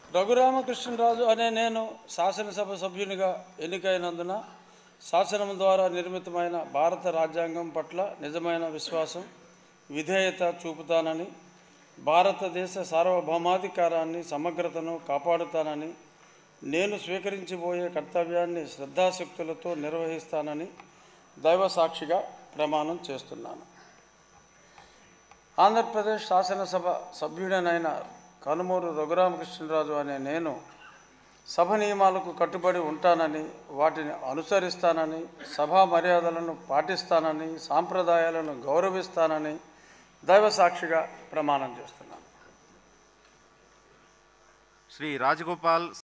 రఘురామకృష్ణరాజు అనే నేను శాసనసభ సభ్యునిగా ఎన్నికైనందున శాసనం ద్వారా నిర్మితమైన భారత రాజ్యాంగం పట్ల నిజమైన విశ్వాసం విధేయత చూపుతానని భారతదేశ సార్వభౌమాధికారాన్ని సమగ్రతను కాపాడుతానని నేను స్వీకరించబోయే కర్తవ్యాన్ని శ్రద్ధాశక్తులతో నిర్వహిస్తానని దైవ సాక్షిగా ప్రమాణం చేస్తున్నాను ఆంధ్రప్రదేశ్ శాసనసభ సభ్యుడనైన కనుమూరు రఘురామకృష్ణరాజు అనే నేను సభ నియమాలకు కట్టుబడి ఉంటానని వాటిని అనుసరిస్తానని సభా మర్యాదలను పాటిస్తానని సాంప్రదాయాలను గౌరవిస్తానని దైవ సాక్షిగా ప్రమాణం చేస్తున్నాను శ్రీ రాజగోపాల్